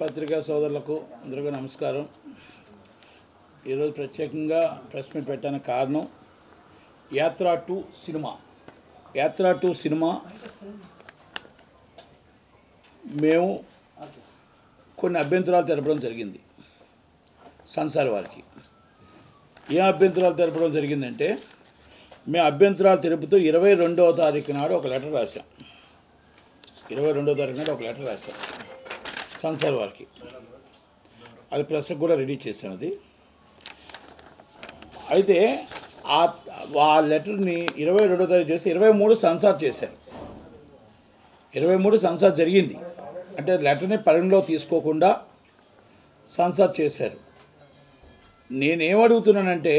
పత్రికా సోదరులకు అందరికీ నమస్కారం ఈరోజు ప్రత్యేకంగా ప్రెస్ మీట్ పెట్టడానికి కారణం Yatra two cinema Yatra two cinema మేము కొన్ని అభ్యంతరాలు తెలపడం జరిగింది సంసార్ వారికి ఏ అభ్యంతరాలు తెలపడం జరిగిందంటే మేము అభ్యంతరాలు తెలుపుతూ ఇరవై రెండవ తారీఖు నాడు ఒక లెటర్ రాశాం ఇరవై రెండవ తారీఖు నాడు ఒక లెటర్ రాశాం సంసార్ వారికి అది ప్రెస్కి కూడా రెడీ చేశాం అది అయితే ఆ ఆ లెటర్ని ఇరవై రెండో తారీఖు చేసి ఇరవై మూడు సంసార్ చేశారు ఇరవై మూడు సంసార్ జరిగింది అంటే లెటర్ని పరిగణలో తీసుకోకుండా సంసార్ చేశారు నేనేమడుగుతున్నానంటే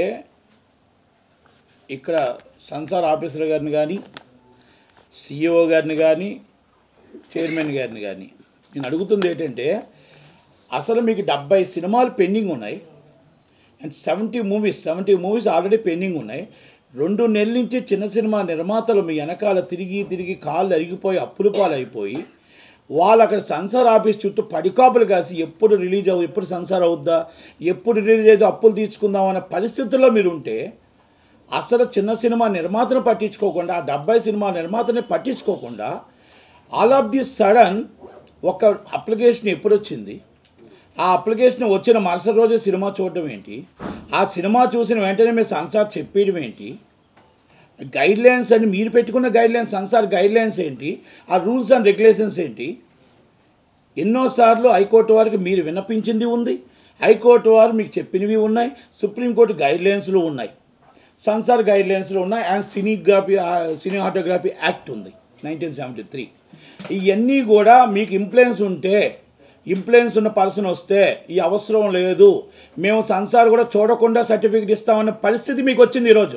ఇక్కడ సంసార్ ఆఫీసర్ గారిని కానీ సిఇఓ గారిని కానీ చైర్మన్ గారిని కానీ నేను అడుగుతుంది ఏంటంటే అసలు మీకు డెబ్బై సినిమాలు పెండింగ్ ఉన్నాయి and seventy movies seventy movies already pending ఉన్నాయి రెండు నెలల నుంచి చిన్న సినిమా నిర్మాతలు మీ వెనకాల తిరిగి తిరిగి కాళ్ళు అరిగిపోయి అప్పులు పాలైపోయి వాళ్ళు అక్కడ సెన్సార్ ఆఫీస్ చుట్టూ పడికాపులు కాసి ఎప్పుడు రిలీజ్ అవ్వు ఎప్పుడు సెన్సార్ అవుద్దా ఎప్పుడు రిలీజ్ అయితే అప్పులు తీర్చుకుందాం అనే పరిస్థితుల్లో మీరు ఉంటే అసలు చిన్న సినిమా నిర్మాతను పట్టించుకోకుండా ఆ డెబ్బై సినిమా నిర్మాతని పట్టించుకోకుండా ఆల్ ఆఫ్ ది సడన్ ఒక అప్లికేషన్ ఎప్పుడు వచ్చింది ఆ అప్లికేషన్ వచ్చిన మరుసటి రోజే సినిమా చూడడం ఏంటి ఆ సినిమా చూసిన వెంటనే మీరు సంసార్ చెప్పేయడం ఏంటి గైడ్ లైన్స్ అని మీరు పెట్టుకున్న guidelines censor guidelines ఏంటి ఆ రూల్స్ అండ్ రెగ్యులేషన్స్ ఏంటి ఎన్నోసార్లు హైకోర్టు వారికి మీరు విన్నపించింది ఉంది హైకోర్టు వారు మీకు చెప్పినవి ఉన్నాయి సుప్రీంకోర్టు గైడ్ లైన్స్లు ఉన్నాయి సంసార్ గైడ్ లైన్స్లో ఉన్నాయి అండ్ సినీగ్రఫీ సినిమాటోగ్రఫీ యాక్ట్ ఉంది నైన్టీన్ సెవెంటీ త్రీ ఇవన్నీ కూడా మీకు ఇంప్లూయెన్స్ ఉంటే ఇంప్లూయెన్స్ ఉన్న పర్సన్ వస్తే ఈ అవసరం లేదు మేము సంసార్ కూడా చూడకుండా సర్టిఫికేట్ ఇస్తామన్న పరిస్థితి మీకు వచ్చింది ఈరోజు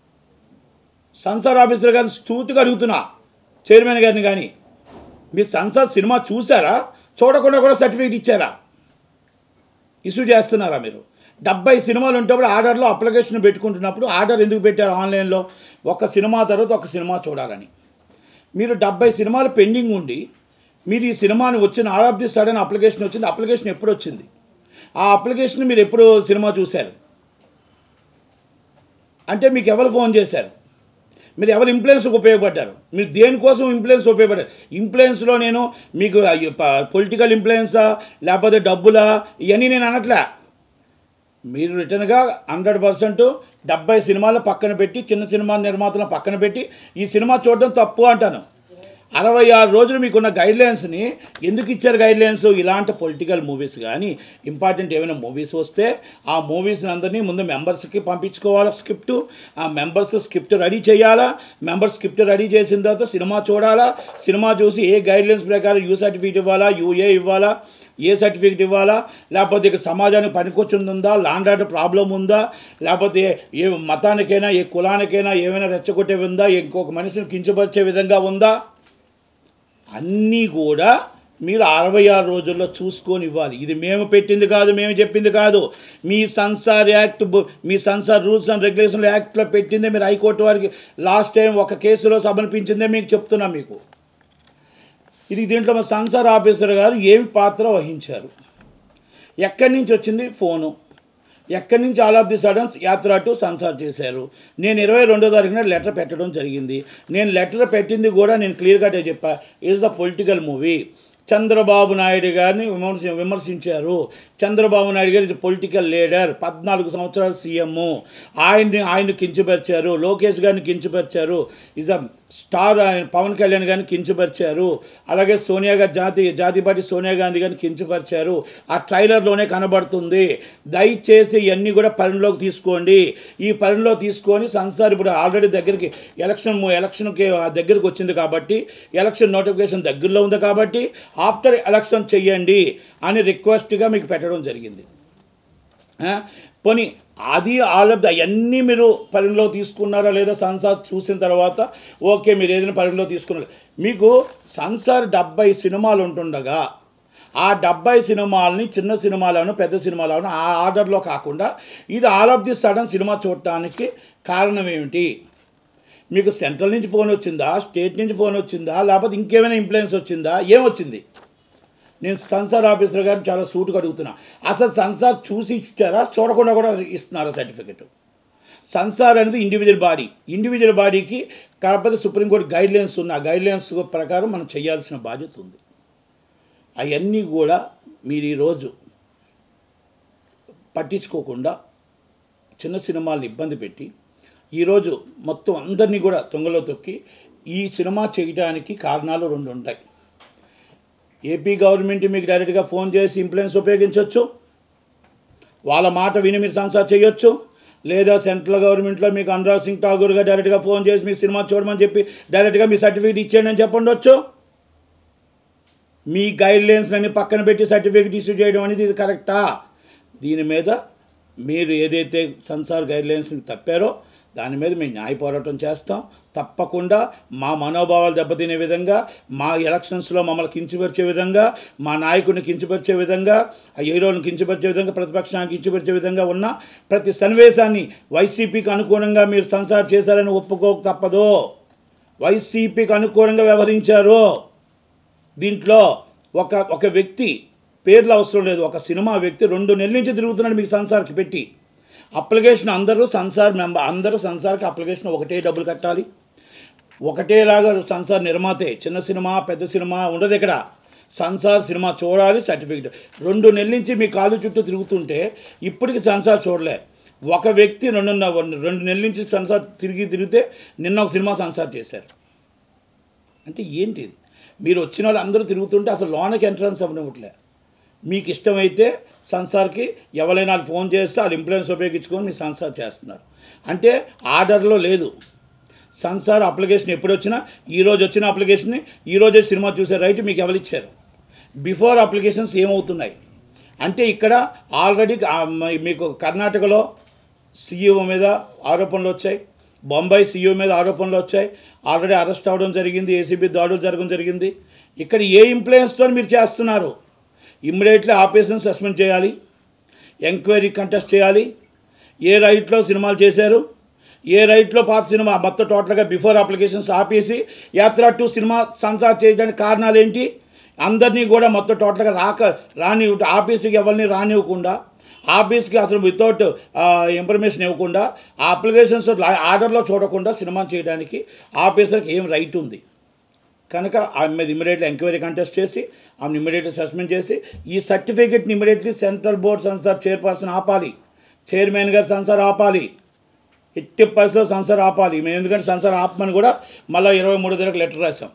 సంసార్ ఆఫీసర్ గారిని స్థూతిగా అడుగుతున్నా చైర్మన్ గారిని కానీ మీరు సంసార్ సినిమా చూసారా చూడకుండా కూడా సర్టిఫికేట్ ఇచ్చారా ఇష్యూ చేస్తున్నారా మీరు డెబ్బై సినిమాలు ఉంటప్పుడు ఆర్డర్లో అప్లికేషన్ పెట్టుకుంటున్నప్పుడు ఆర్డర్ ఎందుకు పెట్టారు ఆన్లైన్లో ఒక సినిమా తర్వాత ఒక సినిమా చూడాలని మీరు డెబ్బై సినిమాలు పెండింగ్ ఉండి మీరు ఈ సినిమాని వచ్చిన all of the sudden application వచ్చింది అప్లికేషన్ ఎప్పుడు వచ్చింది ఆ అప్లికేషన్ మీరు ఎప్పుడు సినిమా చూశారు అంటే మీకు ఎవరు ఫోన్ చేశారు మీరు ఎవరు ఇన్ఫ్లుయెన్స్కి ఉపయోగపడ్డారు మీరు దేనికోసం ఇన్ఫ్లుయెన్స్ ఉపయోగపడ్డారు ఇన్ఫ్లుయెన్స్లో నేను మీకు పొలిటికల్ ఇన్ఫ్లుయెన్సా లేకపోతే డబ్బులా ఇవన్నీ నేను అనట్లే మీరు రిటర్న్గా హండ్రెడ్ పర్సెంట్ డెబ్బై సినిమాలు పక్కన పెట్టి చిన్న సినిమా నిర్మాతలను పక్కన పెట్టి ఈ సినిమా చూడడం తప్పు అంటాను అరవై ఆరు రోజులు మీకున్న గైడ్లైన్స్ని ఎందుకు ఇచ్చారు గైడ్లైన్స్ ఇలాంటి పొలిటికల్ మూవీస్ కానీ ఇంపార్టెంట్ ఏమైనా మూవీస్ వస్తే ఆ మూవీస్ని అందరినీ ముందు మెంబర్స్కి పంపించుకోవాలా స్క్రిప్ట్ ఆ మెంబర్స్ స్క్రిప్ట్ రెడీ చేయాలా మెంబర్ స్క్రిప్ట్ రెడీ చేసిన తర్వాత సినిమా చూడాలా సినిమా చూసి ఏ గైడ్లైన్స్ ప్రకారం యూ సర్టిఫికేట్ ఇవ్వాలా యూఏ ఇవ్వాలా ఏ సర్టిఫికేట్ ఇవ్వాలా లేకపోతే ఇక్కడ సమాజానికి పనికొచ్చింది ఉందా లాండ్ ఆర్డర్ ప్రాబ్లం ఉందా లేకపోతే ఏ మతానికైనా ఏ కులానికైనా ఏమైనా రెచ్చగొట్టే ఉందా ఇంకొక మనిషిని కించపరిచే విధంగా ఉందా అన్నీ కూడా మీరు అరవై ఆరు రోజుల్లో చూసుకొని ఇవ్వాలి ఇది మేము పెట్టింది కాదు మేము చెప్పింది కాదు మీ సంసార్ యాక్ట్ బు- మీ సంసార్ రూల్స్ అండ్ రెగ్యులేషన్ యాక్ట్లో పెట్టిందే మీరు హైకోర్టు వారికి లాస్ట్ టైం ఒక కేసులో సమర్పించిందే మీకు చెప్తున్నా మీకు ఇది దీంట్లో మా సంసార్ ఆఫీసర్ గారు ఏమి పాత్ర వహించారు ఎక్కడి నుంచి వచ్చింది ఫోను ఎక్కడి నుంచి all of the sudden Yatra two censor చేశారు నేను ఇరవై రెండో తారీఖున లెటర్ పెట్టడం జరిగింది నేను లెటర్ పెట్టింది కూడా నేను క్లియర్ కట్గా చెప్పా is the political movie Chandrababu Naidu గారిని విమర్శ విమర్శించారు చంద్రబాబు నాయుడు గారు ఇస్ పొలిటికల్ లీడర్ పద్నాలుగు సంవత్సరాల సీఎం ఆయన్ని ఆయన కించపరిచారు లోకేష్ గారిని కించపరిచారు ఇస్ అ స్టార్ ఆయన పవన్ కళ్యాణ్ గారిని కించపరిచారు అలాగే సోనియా గారి జాతి జాతి పార్టీ సోనియా గాంధీ గారిని కించపరిచారు ఆ ట్రైలర్లోనే కనబడుతుంది దయచేసి ఇవన్నీ కూడా పరిణిలోకి తీసుకోండి ఈ పరిణిలో తీసుకొని సంసార్ ఇప్పుడు ఆల్రెడీ దగ్గరికి ఎలక్షన్ ఎలక్షన్కి ఆ దగ్గరికి వచ్చింది కాబట్టి ఎలక్షన్ నోటిఫికేషన్ దగ్గరలో ఉంది కాబట్టి ఆఫ్టర్ ఎలక్షన్ చెయ్యండి అని రిక్వెస్ట్గా మీకు పెట్టడం జరిగింది ఆ, పోనీ అది ఆల్ ఆఫ్ ద అవన్నీ మీరు పరిగణలో తీసుకున్నారా లేదా సంసార్ చూసిన తర్వాత ఓకే మీరు ఏదైనా పరిగణలో తీసుకున్నారు మీకు సంసార్ డెబ్బై సినిమాలు ఉంటుండగా ఆ డెబ్బై సినిమాలని చిన్న సినిమాలను పెద్ద సినిమాలను ఆ ఆర్డర్లో కాకుండా ఇది all of the sudden cinema చూడటానికి కారణం ఏమిటి మీకు సెంట్రల్ నుంచి ఫోన్ వచ్చిందా స్టేట్ నుంచి ఫోన్ వచ్చిందా లేకపోతే ఇంకేమైనా ఇన్ఫ్లుయెన్స్ వచ్చిందా ఏమొచ్చింది నేను సన్సార్ ఆఫీసర్ గారిని చాలా సూటుగా అడుగుతున్నా అసలు సన్సార్ చూసి ఇచ్చారా చూడకుండా కూడా ఇస్తున్నారా సర్టిఫికెట్ సన్సార్ అనేది ఇండివిజువల్ బాడీ ఇండివిజువల్ బాడీకి కాకపోతే సుప్రీంకోర్టు గైడ్ లైన్స్ ఉన్న ఆ గైడ్ లైన్స్ ప్రకారం మనం చేయాల్సిన బాధ్యత ఉంది అవన్నీ కూడా మీరు ఈరోజు పట్టించుకోకుండా చిన్న సినిమాలను ఇబ్బంది పెట్టి ఈరోజు మొత్తం అందరినీ కూడా తొంగలో తొక్కి ఈ సినిమా చేయడానికి కారణాలు రెండు ఉంటాయి ఏపీ గవర్నమెంట్ మీకు డైరెక్ట్గా ఫోన్ చేసి ఇంప్లుయెన్స్ ఉపయోగించవచ్చు వాళ్ళ మాట విని మీరు సంసార్ చేయొచ్చు లేదా సెంట్రల్ గవర్నమెంట్లో మీకు అనురాగ్ సింగ్ ఠాగూర్గా డైరెక్ట్గా ఫోన్ చేసి మీ సినిమా చూడమని చెప్పి డైరెక్ట్గా మీ సర్టిఫికేట్ ఇచ్చేయండి అని చెప్పండొచ్చు మీ గైడ్ లైన్స్ అన్ని పక్కన పెట్టి సర్టిఫికేట్ ఇష్యూ చేయడం అనేది ఇది కరెక్టా దీని మీద మీరు ఏదైతే సంసార్ గైడ్ లైన్స్ తప్పారో దాని మీద మేము న్యాయ పోరాటం చేస్తాం తప్పకుండా మా మనోభావాలు దెబ్బతినే విధంగా మా ఎలక్షన్స్లో మమ్మల్ని కించపరిచే విధంగా మా నాయకుడిని కించపరిచే విధంగా ఆ హీరోని కించపరిచే విధంగా ప్రతిపక్షాన్ని కించపరిచే విధంగా ఉన్న ప్రతి సన్నివేశాన్ని వైసీపీకి అనుగుణంగా మీరు సంసార్ చేశారని ఒప్పుకోక తప్పదు వైసీపీకి అనుకూలంగా వ్యవహరించారు దీంట్లో ఒక ఒక వ్యక్తి పేర్లు అవసరం లేదు ఒక సినిమా వ్యక్తి రెండు నెలల నుంచి తిరుగుతున్నాడు మీకు సంసార్కి పెట్టి అప్లికేషన్ అందరూ సంసార్ మెంబర్ అందరూ సంసార్కి అప్లికేషన్ ఒకటే డబ్బులు కట్టాలి ఒకటేలాగా సంసార్ నిర్మాతే చిన్న సినిమా పెద్ద సినిమా ఉండదు ఇక్కడ సంసార్ సినిమా చూడాలి సర్టిఫికెట్ రెండు నెలల నుంచి మీ కాలు చుట్టూ తిరుగుతుంటే ఇప్పటికి సంసార్ చూడలే ఒక వ్యక్తి రెండు రెండు నెలల నుంచి సంసార్ తిరిగి తిరిగితే నిన్న ఒక సినిమా సంసార్ చేశారు అంటే ఏంటి ఇది మీరు వచ్చిన వాళ్ళు అందరూ తిరుగుతుంటే అసలు లోనకి ఎంట్రన్స్ అవ్వనివ్వట్లే మీకు ఇష్టమైతే సంసార్కి ఎవరైనా వాళ్ళు ఫోన్ చేస్తే వాళ్ళు ఇంప్లుయెన్స్ ఉపయోగించుకొని మీ సంసార్ చేస్తున్నారు అంటే ఆర్డర్లో లేదు సంసార్ అప్లికేషన్ ఎప్పుడు వచ్చినా ఈ రోజు వచ్చిన అప్లికేషన్ని ఈ రోజే సినిమా చూసే రైట్ మీకు ఎవరు ఇచ్చారు బిఫోర్ అప్లికేషన్స్ ఏమవుతున్నాయి అంటే ఇక్కడ ఆల్రెడీ ఆ, మ- మీకు కర్ణాటకలో సీఈఓ మీద ఆరోపణలు వచ్చాయి బొంబాయి సీఈఓ మీద ఆరోపణలు వచ్చాయి ఆల్రెడీ అరెస్ట్ అవ్వడం జరిగింది ఏసీబీ దాడులు జరగడం జరిగింది ఇక్కడ ఏ ఇంప్లుయెన్స్తో మీరు చేస్తున్నారు ఇమ్మీడియట్లీ ఆపరేషన్ సస్పెండ్ చేయాలి ఎంక్వైరీ కంటెస్ట్ చేయాలి ఏ రైట్లో సినిమాలు చేశారు ఏ రైట్లో పాత సినిమా మొత్తం టోటల్గా బిఫోర్ అప్లికేషన్స్ ఆపేసి యాత్ర టూ సినిమా సంసార్ చేయడానికి కారణాలు ఏంటి అందరినీ కూడా మొత్తం టోటల్గా రాక రాని ఆఫీస్కి ఎవరిని రానివ్వకుండా ఆఫీస్కి అసలు వితౌట్ ఇన్ఫర్మేషన్ ఇవ్వకుండా ఆ అప్లికేషన్స్ ఆర్డర్లో చూడకుండా సినిమా చేయడానికి ఆఫీసర్కి ఏం రైట్ ఉంది కనుక ఆమె మీద ఇమీడియట్లీ ఎంక్వైరీ కంటెస్ట్ చేసి ఆమెను ఇమీడియట్లీ సస్పెండ్ చేసి ఈ సర్టిఫికేట్ని immediately central board censor chairperson ఆపాలి చైర్మన్ గారు సంసార్ ఆపాలి ఎట్టి పరిస్థితిలో సంసార్ ఆపాలి మేము ఎందుకంటే సంసార్ ఆపమని కూడా మళ్ళీ ఇరవై మూడు దగ్గరకు లెటర్ రాసాం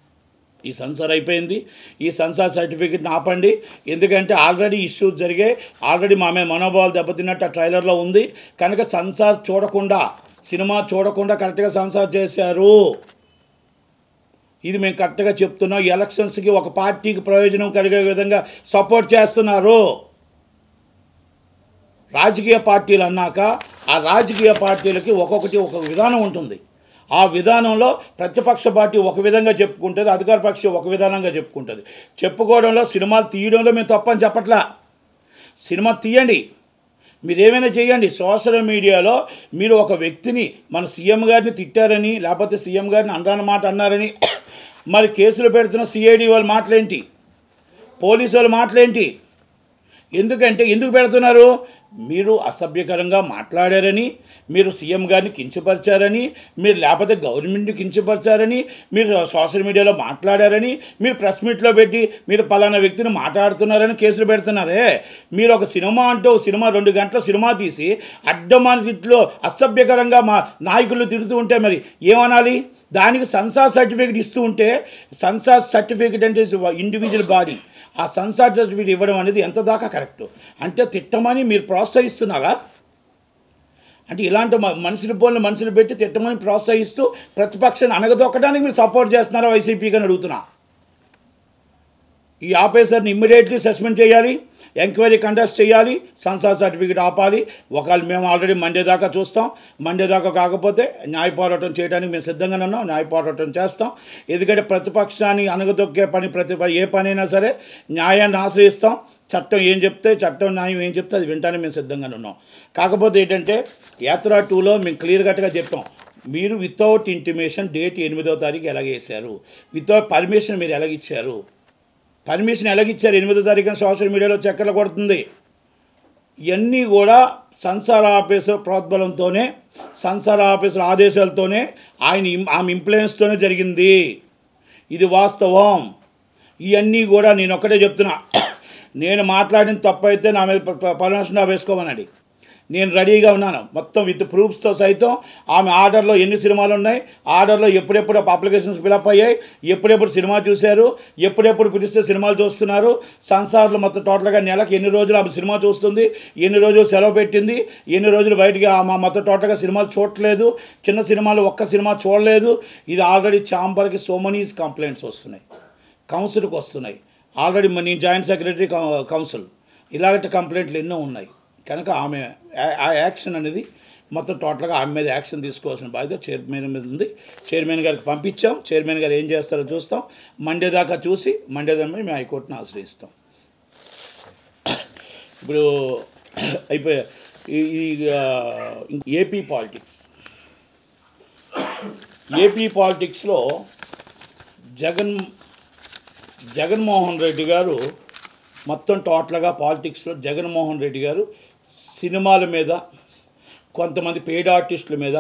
ఈ సంసార్ అయిపోయింది ఈ సంసార్ సర్టిఫికెట్ని ఆపండి ఎందుకంటే ఆల్రెడీ ఇష్యూస్ జరిగాయి ఆల్రెడీ మా మీద మనోభావాలు దెబ్బతిన్నట్టు ఆ ట్రైలర్లో ఉంది కనుక సంసార్ చూడకుండా సినిమా చూడకుండా కరెక్ట్గా సంసార్ చేశారు ఇది మేము కరెక్ట్గా చెప్తున్నాం ఈ ఎలక్షన్స్కి ఒక పార్టీకి ప్రయోజనం కలిగే విధంగా సపోర్ట్ చేస్తున్నారు రాజకీయ పార్టీలు అన్నాక ఆ రాజకీయ పార్టీలకి ఒక్కొక్కటి ఒక్కొక్క విధానం ఉంటుంది ఆ విధానంలో ప్రతిపక్ష పార్టీ ఒక విధంగా చెప్పుకుంటుంది అధికార పక్షం ఒక విధానంగా చెప్పుకుంటుంది చెప్పుకోవడంలో సినిమాలు తీయడంలో మేము తప్పని చెప్పట్లా సినిమా తీయండి మీరు ఏమైనా చేయండి సోషల్ మీడియాలో మీరు ఒక వ్యక్తిని మన సీఎం గారిని తిట్టారని లేకపోతే సీఎం గారిని అనరాని మాట అన్నారని మరి కేసులు పెడుతున్న సిఐడి వాళ్ళ మాటలేంటి పోలీసు వాళ్ళ మాటలేంటి ఎందుకంటే ఎందుకు పెడుతున్నారు మీరు అసభ్యకరంగా మాట్లాడారని మీరు సీఎం గారిని కించపరిచారని మీరు లేకపోతే గవర్నమెంట్ని కించపరిచారని మీరు సోషల్ మీడియాలో మాట్లాడారని మీరు ప్రెస్ మీట్లో పెట్టి మీరు పలానా వ్యక్తిని మాట్లాడుతున్నారని కేసులు పెడుతున్నారే మీరు ఒక సినిమా అంటూ ఒక సినిమా రెండు గంటల సినిమా తీసి అడ్డమాని తిట్లో అసభ్యకరంగా మా నాయకులు తిడుతూ ఉంటే మరి ఏమనాలి దానికి సన్సార్ సర్టిఫికేట్ ఇస్తూ ఉంటే సన్సార్ సర్టిఫికేట్ అంటే ఇండివిజువల్ బాడీ ఆ సన్సార్ సర్టిఫికేట్ ఇవ్వడం అనేది ఎంత దాకా కరెక్ట్ అంటే తిట్టమని మీరు ప్రోత్సహిస్తున్నారా అంటే ఇలాంటి మ- మనుషుల పోలిన మనుషులు పెట్టి తిట్టమని ప్రోత్సహిస్తూ ప్రతిపక్షాన్ని అనగదొక్కడానికి మీరు సపోర్ట్ చేస్తున్నారా వైసీపీకి అని అడుగుతున్నా ఈ ఆఫీసర్ని ఇమ్మీడియట్లీ సస్పెండ్ చేయాలి ఎంక్వైరీ కండక్ట్ చేయాలి సంసార్ సర్టిఫికేట్ ఆపాలి ఒకవేళ మేము ఆల్రెడీ మండే దాకా చూస్తాం మండే దాకా కాకపోతే న్యాయ పోరాటం చేయడానికి మేము సిద్ధంగానే ఉన్నాం న్యాయ పోరాటం చేస్తాం ఎందుకంటే ప్రతిపక్షాన్ని అనగదొక్కే పని ప్రతి ఏ పనైనా సరే న్యాయాన్ని ఆశ్రయిస్తాం చట్టం ఏం చెప్తే చట్టం న్యాయం ఏం చెప్తే అది వింటానికి మేము సిద్ధంగానే ఉన్నాం కాకపోతే ఏంటంటే యాత్ర టూలో మేము క్లియర్ కట్గా చెప్పాం మీరు వితౌట్ ఇంటిమేషన్ డేట్ ఎనిమిదవ తారీఖు ఎలాగేశారు వితౌట్ పర్మిషన్ మీరు ఎలాగిచ్చారు పర్మిషన్ ఎలాగిచ్చారు ఎనిమిదో తారీఖున సోషల్ మీడియాలో చక్కర్లు కొడుతుంది ఇవన్నీ కూడా సంసార ఆఫీసర్ ప్రోద్బలంతోనే సంసార ఆఫీసర్ ఆదేశాలతోనే ఆయన ఇం- ఆమె ఇంప్లుయెన్స్తోనే జరిగింది ఇది వాస్తవం ఇవన్నీ కూడా నేను ఒక్కటే చెప్తున్నా నేను మాట్లాడిన తప్పు అయితే నా మీద పర్మిషన్ వేసుకోమనండి నేను రెడీగా ఉన్నాను మొత్తం విత్ ప్రూఫ్స్తో సైతం ఆమె ఆర్డర్లో ఎన్ని సినిమాలు ఉన్నాయి ఆర్డర్లో ఎప్పుడెప్పుడు అప్లికేషన్స్ ఫిలప్ అయ్యాయి ఎప్పుడెప్పుడు సినిమా చూశారు ఎప్పుడెప్పుడు పిలిస్తే సినిమాలు చూస్తున్నారు సంసార్లు మొత్తం టోటల్గా నెలకు ఎన్ని రోజులు ఆమె సినిమా చూస్తుంది ఎన్ని రోజులు సెలవు పెట్టింది ఎన్ని రోజులు బయటికి ఆమె మొత్తం టోటల్గా సినిమాలు చూడట్లేదు చిన్న సినిమాలు ఒక్క సినిమా చూడలేదు ఇది ఆల్రెడీ ఛాంబర్కి సో మనీస్ కంప్లైంట్స్ వస్తున్నాయి కౌన్సిల్కి వస్తున్నాయి ఆల్రెడీ మ- నేను జాయింట్ సెక్రటరీ కౌ- కౌన్సిల్ ఇలాంటి కంప్లైంట్లు ఎన్నో ఉన్నాయి కనుక ఆమె ఆ- ఆ యాక్షన్ అనేది మొత్తం టోటల్గా ఆమె మీద యాక్షన్ తీసుకోవాల్సిన బాధ్యత చైర్మన్ మీద ఉంది చైర్మన్ గారికి పంపించాం చైర్మన్ గారు ఏం చేస్తారో చూస్తాం మండే దాకా చూసి మండే దాకా మేము హైకోర్టును ఆశ్రయిస్తాం ఇప్పుడు అయిపోయా ఈ ఈ, ఆ, ఏపీ పాలిటిక్స్ ఏపీ పాలిటిక్స్లో జగన్ జగన్మోహన్ రెడ్డి గారు మొత్తం టోటల్గా పాలిటిక్స్లో జగన్మోహన్ రెడ్డి గారు సినిమాల మీద కొంతమంది పెయిడ్ ఆర్టిస్టుల మీద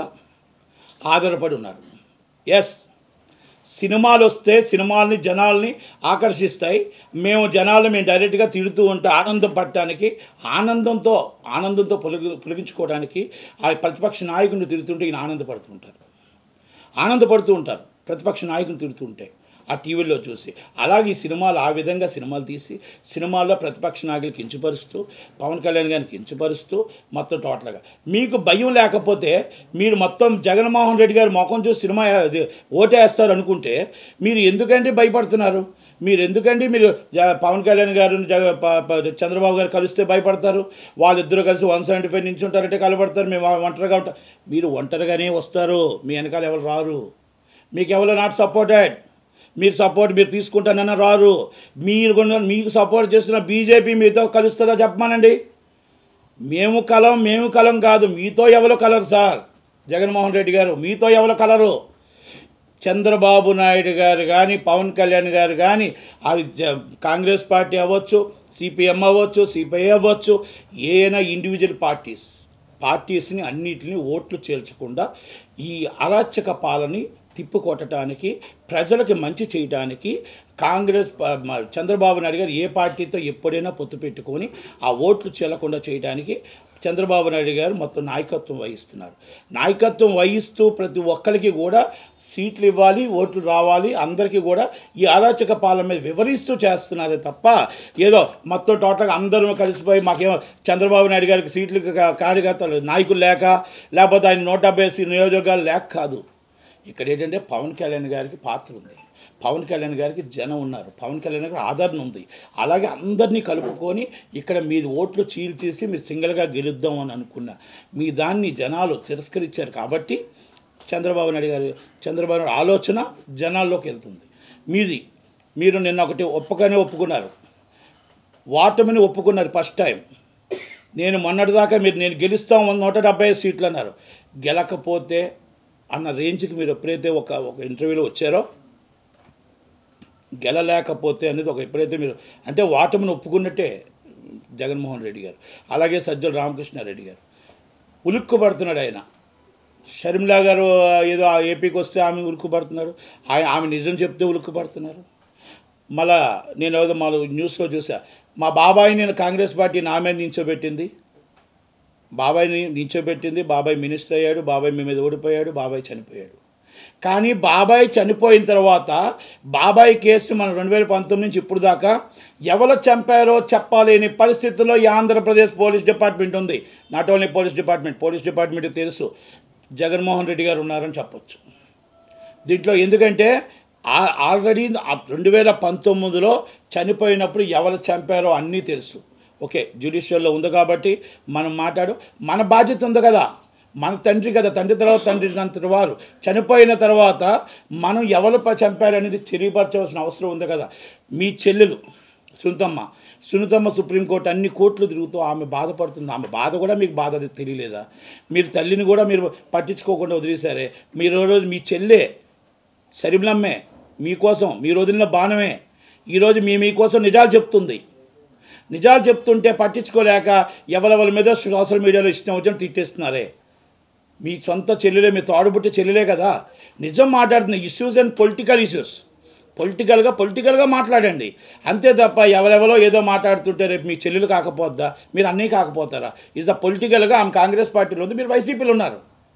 ఆధారపడి ఉన్నారు ఎస్ సినిమాలు వస్తే సినిమాల్ని జనాల్ని ఆకర్షిస్తాయి మేము జనాలు మేము డైరెక్ట్గా తిడుతూ ఉంటే ఆనందం పడటానికి ఆనందంతో ఆనందంతో పొలిగి పొలిగించుకోవడానికి ఆ ప్రతిపక్ష నాయకుడిని తిడుతుంటే ఈయన ఆనందపడుతుంటారు ఆనందపడుతూ ఉంటారు ప్రతిపక్ష నాయకుని తిడుతూ ఉంటే ఆ టీవీలో చూసి అలాగే ఈ సినిమాలు ఆ విధంగా సినిమాలు తీసి సినిమాల్లో ప్రతిపక్ష నాయకులు కించపరుస్తూ పవన్ కళ్యాణ్ గారిని కించపరుస్తూ మొత్తం టోటల్గా మీకు భయం లేకపోతే మీరు మొత్తం జగన్మోహన్ రెడ్డి గారి ముఖం చూసి సినిమా అది ఓటేస్తారు అనుకుంటే మీరు ఎందుకండి భయపడుతున్నారు మీరు ఎందుకండి మీరు జ- పవన్ కళ్యాణ్ గారు జగ ప- ప- చంద్రబాబు గారు కలిస్తే భయపడతారు వాళ్ళిద్దరూ కలిసి వన్ సెవెంటీ ఫైవ్ నుంచి ఉంటారంటే కలబడతారు మేము ఒంటరిగా ఉంటాం మీరు ఒంటరిగానే వస్తారు మీ వెనకాల ఎవరు రారు మీకు ఎవరు నాట్ సపోర్టెడ్ మీరు సపోర్ట్ మీరు తీసుకుంటానన్న రారు మీరు కూడా మీకు సపోర్ట్ చేస్తున్న బీజేపీ మీతో కలుస్తుందో చెప్పమానండి మేము కలం మేము కలం కాదు మీతో ఎవరు కలరు సార్ జగన్మోహన్ రెడ్డి గారు మీతో ఎవరు కలరు చంద్రబాబు నాయుడు గారు కానీ పవన్ కళ్యాణ్ గారు కానీ అది జ- కాంగ్రెస్ పార్టీ అవ్వచ్చు సిపిఎం అవ్వచ్చు సిపిఐ అవ్వచ్చు ఏమైనా ఇండివిజువల్ పార్టీస్ పార్టీస్ని అన్నిటిని ఓట్లు చేల్చకుండా ఈ అరాచక పాలని తిప్పికొట్టడానికి ప్రజలకి మంచి చేయడానికి కాంగ్రెస్ ప- మ- చంద్రబాబు నాయుడు గారు ఏ పార్టీతో ఎప్పుడైనా పొత్తు పెట్టుకొని ఆ ఓట్లు చెల్లకుండా చేయడానికి చంద్రబాబు నాయుడు గారు మొత్తం నాయకత్వం వహిస్తున్నారు నాయకత్వం వహిస్తూ ప్రతి ఒక్కరికి కూడా సీట్లు ఇవ్వాలి ఓట్లు రావాలి అందరికీ కూడా ఈ అరాచక పాలన మీద వివరిస్తూ చేస్తున్నారే తప్ప ఏదో మొత్తం టోటల్గా అందరూ కలిసిపోయి మాకేమో చంద్రబాబు నాయుడు గారికి సీట్లు కా- కార్యకర్తలు నాయకులు లేక లేకపోతే ఆయన నూట డెబ్బై ఐదు నియోజకవర్గాలు లేక కాదు ఇక్కడ ఏంటంటే పవన్ కళ్యాణ్ గారికి పాత్ర ఉంది పవన్ కళ్యాణ్ గారికి జనం ఉన్నారు పవన్ కళ్యాణ్ గారికి ఆదరణ ఉంది అలాగే అందరినీ కలుపుకొని ఇక్కడ మీది ఓట్లు చీల్చేసి మీరు సింగిల్గా గెలుద్దాం అని అనుకున్న మీ దాన్ని జనాలు తిరస్కరించారు కాబట్టి చంద్రబాబు నాయుడు గారు చంద్రబాబు నాయుడు ఆలోచన జనాల్లోకి వెళ్తుంది మీది మీరు నిన్న ఒకటి ఒప్పగానే ఒప్పుకున్నారు ఓటమిని ఒప్పుకున్నారు ఫస్ట్ టైం నేను మొన్నటిదాకా మీరు నేను గెలుస్తాం నూట డెబ్బై ఐదు సీట్లు అన్నారు గెలకపోతే అన్న రేంజ్కి మీరు ఎప్పుడైతే ఒక ఒక ఇంటర్వ్యూలో వచ్చారో గెలలేకపోతే అనేది ఒక ఎప్పుడైతే మీరు అంటే ఓటమిని ఒప్పుకున్నట్టే జగన్మోహన్ రెడ్డి గారు అలాగే సజ్జల రామకృష్ణారెడ్డి గారు ఉలుక్కుపడుతున్నాడు ఆయన షర్మిలా గారు ఏదో ఆ ఏపీకి వస్తే ఆమె ఉలుక్కుపడుతున్నారు ఆమె ఆమె నిజం చెప్తే ఉలుక్కుపడుతున్నారు మళ్ళా నేను ఏదో మా న్యూస్లో చూసా మా బాబాయ్ నేను కాంగ్రెస్ పార్టీ నా మీద నించోబెట్టింది బాబాయ్ని నించోబెట్టింది బాబాయ్ మినిస్టర్ అయ్యాడు బాబాయ్ మీ మీద ఓడిపోయాడు బాబాయ్ చనిపోయాడు కానీ బాబాయ్ చనిపోయిన తర్వాత బాబాయ్ కేసు మన రెండు వేల పంతొమ్మిది నుంచి ఇప్పుడు దాకా ఎవరు చంపారో చెప్పలేని పరిస్థితుల్లో ఈ ఆంధ్రప్రదేశ్ పోలీస్ డిపార్ట్మెంట్ ఉంది not only police department police డిపార్ట్మెంట్కి తెలుసు జగన్మోహన్ రెడ్డి గారు ఉన్నారని చెప్పొచ్చు దీంట్లో ఎందుకంటే ఆ- ఆల్రెడీ రెండు వేల పంతొమ్మిదిలో చనిపోయినప్పుడు ఎవరు చంపారో అన్నీ తెలుసు ఓకే జ్యుడిషియల్లో ఉంది కాబట్టి మనం మాట్లాడు మన బాధ్యత ఉంది కదా మన తండ్రి కదా తండ్రి తర్వాత తండ్రి అంతటి వారు చనిపోయిన తర్వాత మనం ఎవరు ప- చంపారనేది తెలియపరచవలసిన అవసరం ఉంది కదా మీ చెల్లెలు సునీతమ్మ సునీతమ్మ సుప్రీంకోర్టు అన్ని కోర్టులు తిరుగుతూ ఆమె బాధపడుతుంది ఆమె బాధ కూడా మీకు బాధ అది తెలియలేదా మీరు తల్లిని కూడా మీరు పట్టించుకోకుండా వదిలేశారే మీరు రోజు మీ చెల్లె సరిమిలమ్మే మీకోసం మీరు వదిలిన బాణమే ఈరోజు మీ మీకోసం నిజాలు చెప్తుంది నిజాలు చెప్తుంటే పట్టించుకోలేక ఎవరెవరి మీద సోషల్ మీడియాలో ఇష్టం వచ్చిన తిట్టేస్తున్నారే మీ సొంత చెల్లెలే మీ తోడబుట్టి చెల్లెలే కదా నిజం మాట్లాడుతున్న ఇష్యూస్ అండ్ పొలిటికల్ ఇష్యూస్ పొలిటికల్గా పొలిటికల్గా మాట్లాడండి అంతే తప్ప ఎవరెవరో ఏదో మాట్లాడుతుంటే రేపు మీ చెల్లెలు కాకపోద్దా మీరు అన్నీ కాకపోతారా ఇస్ ద పొలిటికల్గా ఆమె కాంగ్రెస్ పార్టీలో ఉంది మీరు వైసీపీలో ఉన్నారు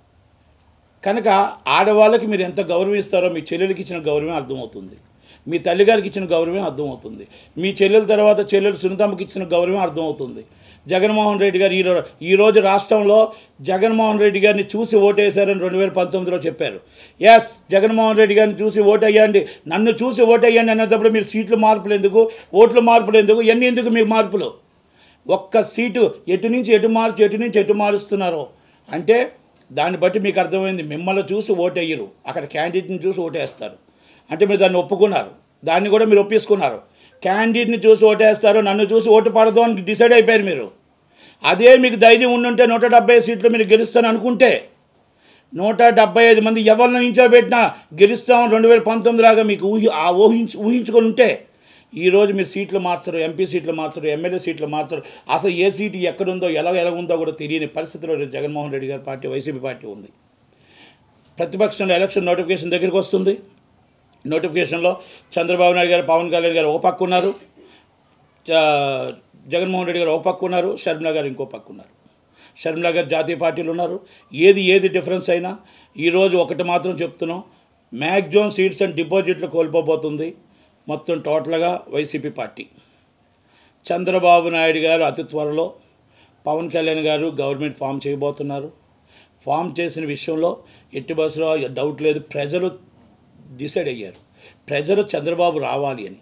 కనుక ఆడవాళ్ళకి మీరు ఎంత గౌరవం ఇస్తారో మీ చెల్లెలకి ఇచ్చిన గౌరవమే అర్థమవుతుంది మీ తల్లిగారికి ఇచ్చిన గౌరవమే అర్థమవుతుంది మీ చెల్లెల తర్వాత చెల్లెలు సునీతమ్మకి ఇచ్చిన గౌరవమే అర్థమవుతుంది జగన్మోహన్ రెడ్డి గారు ఈరోజు ఈరోజు రాష్ట్రంలో జగన్మోహన్ రెడ్డి గారిని చూసి ఓటేశారని రెండు వేల పంతొమ్మిదిలో చెప్పారు ఎస్ జగన్మోహన్ రెడ్డి గారిని చూసి ఓటేయండి నన్ను చూసి ఓటేయండి అన్నప్పుడు మీరు సీట్లు మార్పులు ఎందుకు ఓట్లు మార్పులు ఎందుకు ఎన్ని ఎందుకు మీకు మార్పులు ఒక్క సీటు ఎటు నుంచి ఎటు మార్చి ఎటు నుంచి ఎటు మారుస్తున్నారో అంటే దాన్ని బట్టి మీకు అర్థమైంది మిమ్మల్ని చూసి ఓటేయరు అక్కడ క్యాండిడేట్ని చూసి ఓటేస్తారు అంటే మీరు దాన్ని ఒప్పుకున్నారు దాన్ని కూడా మీరు ఒప్పేసుకున్నారు క్యాండిడేట్ని చూసి ఓటేస్తారు నన్ను చూసి ఓటు పడదు అని డిసైడ్ అయిపోయారు మీరు అదే మీకు ధైర్యం ఉండుంటే నూట డెబ్బై సీట్లు మీరు గెలుస్తాను అనుకుంటే నూట డెబ్బై ఐదు మంది ఎవరిని నించోబెట్టినా గెలుస్తాం రెండు వేల పంతొమ్మిది లాగా మీకు ఊహి ఆ ఊహించు ఊహించుకొని ఉంటే ఈరోజు మీరు సీట్లు మార్చరు ఎంపీ సీట్లు మార్చరు ఎమ్మెల్యే సీట్లు మార్చరు అసలు ఏ సీటు ఎక్కడుందో ఎలా ఎలా ఉందో కూడా తెలియని పరిస్థితిలో ఈరోజు జగన్మోహన్ రెడ్డి గారి పార్టీ వైసీపీ పార్టీ ఉంది ప్రతిపక్షంలో ఎలక్షన్ నోటిఫికేషన్ దగ్గరికి వస్తుంది నోటిఫికేషన్లో చంద్రబాబు నాయుడు గారు పవన్ కళ్యాణ్ గారు ఓ పక్క ఉన్నారు జ- జగన్మోహన్ రెడ్డి గారు ఓ పక్క ఉన్నారు షర్మిలా గారు ఇంకో పక్క ఉన్నారు షర్మిలా గారు జాతీయ పార్టీలు ఉన్నారు ఏది ఏది డిఫరెన్స్ అయినా ఈరోజు ఒకటి మాత్రం చెప్తున్నాం మ్యాక్సిమం సీట్స్ అండ్ డిపాజిట్లు కోల్పోబోతుంది మొత్తం టోటల్గా వైసీపీ పార్టీ చంద్రబాబు నాయుడు గారు అతి త్వరలో పవన్ కళ్యాణ్ గారు గవర్నమెంట్ ఫామ్ చేయబోతున్నారు ఫామ్ చేసిన విషయంలో ఎట్టి బస్సులో డౌట్ లేదు ప్రజలు డిసైడ్ అయ్యారు ప్రజలు చంద్రబాబు రావాలి అని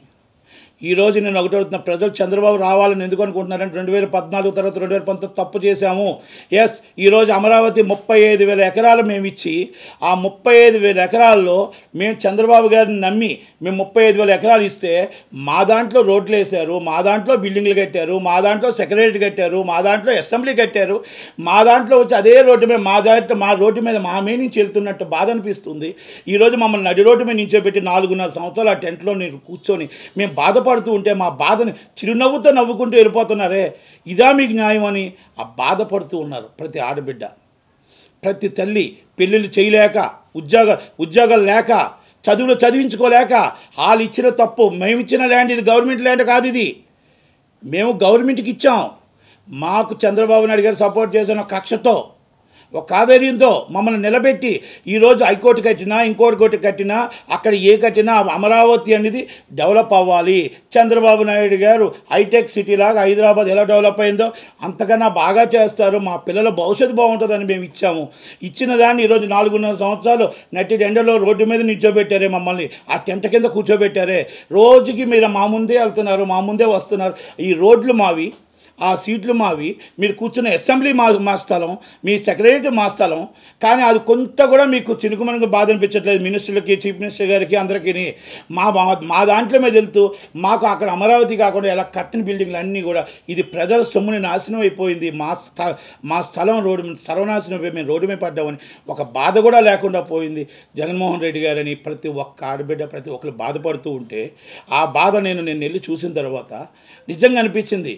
ఈరోజు నేను ఒకటి అడుగుతున్న ప్రజలు చంద్రబాబు రావాలని ఎందుకు అనుకుంటున్నారంటే రెండు వేల పద్నాలుగు తర్వాత రెండు వేల పంతొమ్మిది తప్పు చేశాము ఎస్ ఈరోజు అమరావతి ముప్పై ఐదు వేల ఎకరాలు మేము ఇచ్చి ఆ ముప్పై ఐదు వేల ఎకరాల్లో మేము చంద్రబాబు గారిని నమ్మి మేము ముప్పై ఐదు వేల ఎకరాలు ఇస్తే మా దాంట్లో రోడ్లు వేశారు మా దాంట్లో బిల్డింగ్లు కట్టారు మా దాంట్లో సెక్రటరీ కట్టారు మా దాంట్లో అసెంబ్లీ కట్టారు మా దాంట్లో వచ్చి అదే రోడ్డు మీద మా దాంట్లో మా రోడ్డు మీద మా మీద నుంచి వెళ్తున్నట్టు బాధ అనిపిస్తుంది ఈరోజు మమ్మల్ని నడి రోడ్డు మీద నించోబెట్టి నాలుగున్నర సంవత్సరాలు ఆ టెంట్లో నేను కూర్చొని మేము బాధపడుతూ ఉంటే మా బాధని చిరునవ్వుతో నవ్వుకుంటూ వెళ్ళిపోతున్నారే ఇదా మీకు న్యాయం అని ఆ బాధపడుతూ ఉన్నారు ప్రతి ఆడబిడ్డ ప్రతి తల్లి పెళ్ళిళ్ళు చేయలేక ఉద్యోగ ఉద్యోగాలు లేక చదువులు చదివించుకోలేక వాళ్ళు ఇచ్చిన తప్పు మేము ఇచ్చిన ల్యాండ్ ఇది గవర్నమెంట్ ల్యాండ్ కాదు ఇది మేము గవర్నమెంట్కి ఇచ్చాం మాకు చంద్రబాబు నాయుడు గారు సపోర్ట్ చేసిన కక్షతో ఒక ఆధైర్యంతో మమ్మల్ని నిలబెట్టి ఈరోజు హైకోర్టు కట్టినా ఇంకోటి కోర్టు కట్టినా అక్కడ ఏ కట్టినా అమరావతి అనేది డెవలప్ అవ్వాలి చంద్రబాబు నాయుడు గారు హైటెక్ సిటీ లాగా హైదరాబాద్ ఎలా డెవలప్ అయిందో అంతకన్నా బాగా చేస్తారు మా పిల్లల భవిష్యత్తు బాగుంటుందని మేము ఇచ్చాము ఇచ్చిన దాన్ని ఈరోజు నాలుగున్నర సంవత్సరాలు నట్టి ఎండలో రోడ్డు మీద నిల్చోబెట్టారే మమ్మల్ని ఆ టెంట కింద కూర్చోబెట్టారే రోజుకి మీరు మా ముందే వెళ్తున్నారు మా ముందే వస్తున్నారు ఈ రోడ్లు మావి ఆ సీట్లు మావి మీరు కూర్చున్న అసెంబ్లీ మా మా స్థలం మీ సెక్రటరీ మా స్థలం కానీ అది కొంత కూడా మీకు చినుకుమనుకు బాధ అనిపించట్లేదు మినిస్టర్లకి చీఫ్ మినిస్టర్ గారికి అందరికీ మా మా- మా దాంట్లో మీద వెళ్తూ మాకు అక్కడ అమరావతి కాకుండా ఎలా కట్టిన బిల్డింగ్లు అన్నీ కూడా ఇది ప్రజల సొమ్ముని నాశనం అయిపోయింది మా స్థ మా స్థలం రోడ్డు మీద సర్వనాశనం అయిపోయి మేము రోడ్డు మీద పడ్డామని ఒక బాధ కూడా లేకుండా పోయింది జగన్మోహన్ రెడ్డి గారని ప్రతి ఒక్క ఆడబిడ్డ ప్రతి ఒక్కరు బాధపడుతూ ఉంటే ఆ బాధ నేను నేను వెళ్ళి చూసిన తర్వాత నిజంగా అనిపించింది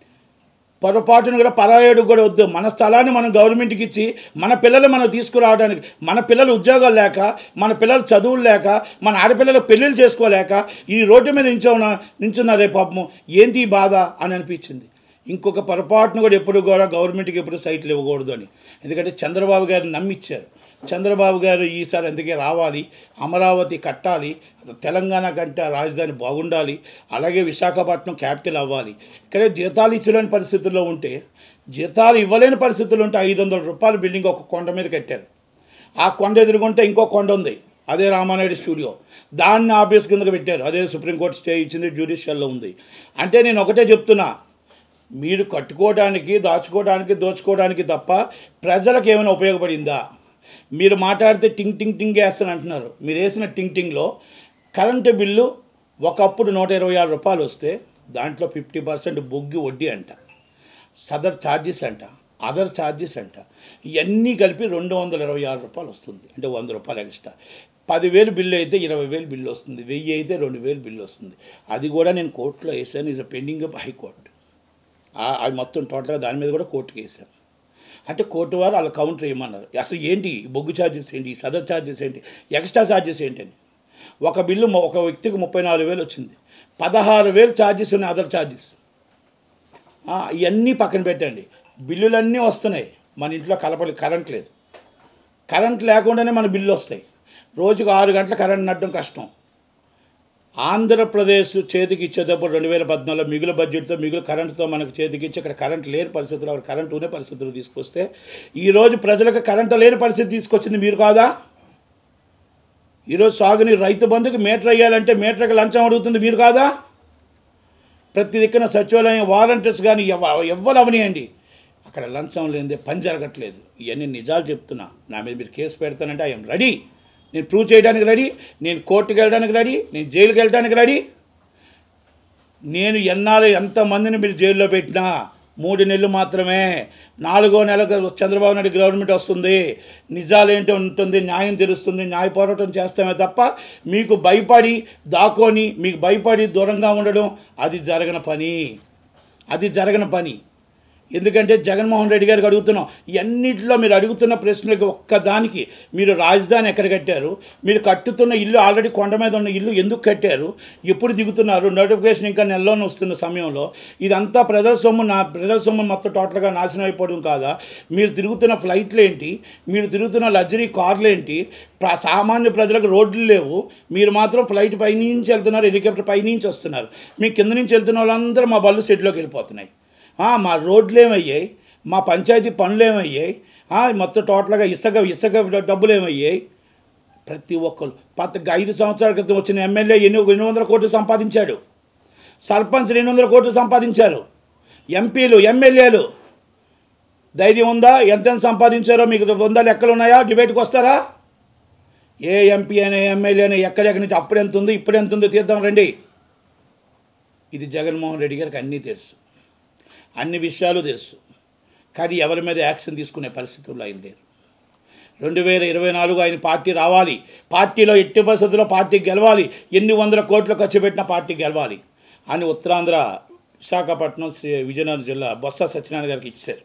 పొరపాటును కూడా పరాయుడు కూడా వద్దు మన స్థలాన్ని మనం గవర్నమెంట్కి ఇచ్చి మన పిల్లలు మనం తీసుకురావడానికి మన పిల్లలు ఉద్యోగాలు లేక మన పిల్లలు చదువులు లేక మన ఆడపిల్లలు పెళ్ళిళ్ళు చేసుకోలేక ఈ రోడ్డు మీద నించున్న నించున్నారే పాపము ఏంటి ఈ బాధ అని అనిపించింది ఇంకొక పొరపాటును కూడా ఎప్పుడు కూడా గవర్నమెంట్కి ఎప్పుడు సైట్లు ఇవ్వకూడదు అని ఎందుకంటే చంద్రబాబు గారిని నమ్మిచ్చారు చంద్రబాబు గారు ఈసారి అందుకే రావాలి అమరావతి కట్టాలి తెలంగాణ కంటే రాజధాని బాగుండాలి అలాగే విశాఖపట్నం క్యాపిటల్ అవ్వాలి ఇక్కడే జీతాలు ఇచ్చలేని పరిస్థితుల్లో ఉంటే జీతాలు ఇవ్వలేని పరిస్థితుల్లో ఉంటే ఐదు వందల రూపాయల బిల్డింగ్ ఒక కొండ మీద కట్టారు ఆ కొండ ఎదురుగుంటే ఇంకో కొండ ఉంది అదే రామానాయుడు స్టూడియో దాన్ని ఆఫీస్ కిందకి పెట్టారు అదే సుప్రీంకోర్టు స్టే ఇచ్చింది జ్యుడిషియల్లో ఉంది అంటే నేను ఒకటే చెప్తున్నా మీరు కట్టుకోవడానికి దాచుకోవడానికి దోచుకోవడానికి తప్ప ప్రజలకు ఏమైనా ఉపయోగపడిందా మీరు మాట్లాడితే టింగ్ టింగ్ టింగ్ వేస్తాను అంటున్నారు మీరు వేసిన టింగ్ టింగ్లో కరెంటు బిల్లు ఒకప్పుడు నూట ఇరవై ఆరు రూపాయలు వస్తే దాంట్లో ఫిఫ్టీ పర్సెంట్ బొగ్గి వడ్డీ అంట సదర్ ఛార్జెస్ అంట అదర్ ఛార్జెస్ అంట ఇవన్నీ కలిపి రెండు వందల ఇరవై ఆరు రూపాయలు వస్తుంది అంటే వంద రూపాయలు ఎక్స్ట్రా పదివేలు బిల్లు అయితే ఇరవై వేలు బిల్లు వస్తుంది వెయ్యి అయితే రెండు వేలు బిల్లు వస్తుంది అది కూడా నేను కోర్టులో వేసాను ఇస్ పెండింగ్ ఆఫ్ హైకోర్టు ఆ- అది మొత్తం టోటల్గా దాని మీద కూడా కోర్టుకి వేసాను అంటే కోర్టు వారు వాళ్ళ కౌంటర్ ఇవ్వమన్నారు అసలు ఏంటి ఈ బొగ్గు ఛార్జెస్ ఏంటి ఈ సదర్ ఛార్జెస్ ఏంటి ఎక్స్ట్రా ఛార్జెస్ ఏంటని ఒక బిల్లు మొ- ఒక వ్యక్తికి ముప్పై నాలుగు వేలు వచ్చింది పదహారు వేలు ఛార్జెస్ ఉన్నాయి అదర్ ఛార్జెస్ ఇవన్నీ పక్కన పెట్టండి బిల్లులన్నీ వస్తున్నాయి మన ఇంట్లో కలపలి కరెంట్ లేదు కరెంట్ లేకుండానే మన బిల్లు వస్తాయి రోజుకు ఆరు గంటల కరెంట్ నడడం కష్టం ఆంధ్రప్రదేశ్ చేతికి ఇచ్చేటప్పుడు రెండు వేల పద్నాలుగులో మిగులు బడ్జెట్తో మిగులు కరెంటుతో మనకు చేతికి ఇచ్చి అక్కడ కరెంట్ లేని పరిస్థితుల్లో అక్కడ కరెంట్ ఉన్న పరిస్థితులు తీసుకొస్తే ఈరోజు ప్రజలకు కరెంటు లేని పరిస్థితి తీసుకొచ్చింది మీరు కాదా ఈరోజు సాగుని రైతు బంధుకి మీటర్ అయ్యాలంటే మీటర్కి లంచం అడుగుతుంది మీరు కాదా ప్రతి దిక్కున సచివాలయం వాలంటీర్స్ కానీ ఎవ ఎవ్వరు అవనియండి అక్కడ లంచం లేనిదే పని జరగట్లేదు ఇవన్నీ నిజాలు చెప్తున్నా నా మీద మీరు కేసు పెడతానంటే ఐఎమ్ రెడీ నేను ప్రూవ్ చేయడానికి రెడీ నేను కోర్టుకి వెళ్ళడానికి రెడీ నేను జైలుకి వెళ్ళడానికి రెడీ నేను ఎన్నాళ్ళు ఎంతమందిని మీరు జైల్లో పెట్టినా మూడు నెలలు మాత్రమే నాలుగో నెలకు చంద్రబాబు నాయుడు గవర్నమెంట్ వస్తుంది నిజాలేంటో ఉంటుంది న్యాయం తెలుస్తుంది న్యాయ పోరాటం చేస్తామే తప్ప మీకు భయపడి దాక్కొని మీకు భయపడి దూరంగా ఉండడం అది జరగని పని అది జరగని పని ఎందుకంటే జగన్మోహన్ రెడ్డి గారికి అడుగుతున్నాం ఇవన్నిటిలో మీరు అడుగుతున్న ప్రశ్నలకు ఒక్కదానికి మీరు రాజధాని ఎక్కడ కట్టారు మీరు కట్టుతున్న ఇల్లు ఆల్రెడీ కొండ మీద ఉన్న ఇల్లు ఎందుకు కట్టారు ఎప్పుడు దిగుతున్నారు నోటిఫికేషన్ ఇంకా నెలలోనే వస్తున్న సమయంలో ఇదంతా ప్రజల సొమ్ము నా ప్రజల సొమ్ము మొత్తం టోటల్గా నాశనం అయిపోవడం కాదా మీరు తిరుగుతున్న ఫ్లైట్లు ఏంటి మీరు తిరుగుతున్న లగ్జరీ కార్లు ఏంటి ప్ర- సామాన్య ప్రజలకు రోడ్లు లేవు మీరు మాత్రం ఫ్లైట్ పైనుంచి వెళ్తున్నారు హెలికాప్టర్ పైనుంచి వస్తున్నారు మీ కింద నుంచి వెళ్తున్న వాళ్ళందరూ మా బళ్ళు షెడ్లోకి వెళ్ళిపోతున్నాయి ఆ, మా రోడ్లు ఏమయ్యాయి మా పంచాయతీ పనులు ఏమయ్యాయి ఆ, మొత్తం టోటల్గా ఇసుక ఇసుక డబ్బులు ఏమయ్యాయి ప్రతి ఒక్కరు పత ఐదు సంవత్సరాల క్రితం వచ్చిన ఎమ్మెల్యే ఎన్ని ఎన్ని వందల కోట్లు సంపాదించాడు సర్పంచ్ రెండు వందల కోట్లు సంపాదించారు ఎంపీలు ఎమ్మెల్యేలు ధైర్యం ఉందా ఎంతెంత సంపాదించారో మీకు ఉందా లెక్కలు ఉన్నాయా డిబేట్కి వస్తారా ఏ ఎంపీ అయినా ఎమ్మెల్యే అయినా ఎక్కడెక్కడి నుంచి అప్పుడు ఎంత ఉంది ఇప్పుడు ఎంత ఉందో తీద్దాం రండి ఇది జగన్మోహన్ రెడ్డి గారికి అన్నీ తెలుసు అన్ని విషయాలు తెలుసు కానీ ఎవరి మీద యాక్షన్ తీసుకునే పరిస్థితుల్లో ఆయన లేరు రెండు వేల ఇరవై నాలుగు ఆయన పార్టీ రావాలి పార్టీలో ఎట్టి పరిస్థితుల్లో పార్టీ గెలవాలి ఎన్ని వందల కోట్లు ఖర్చు పెట్టిన పార్టీ గెలవాలి అని ఉత్తరాంధ్ర విశాఖపట్నం శ్రీ విజయనగరం జిల్లా బొత్స సత్యనారాయణ గారికి ఇచ్చారు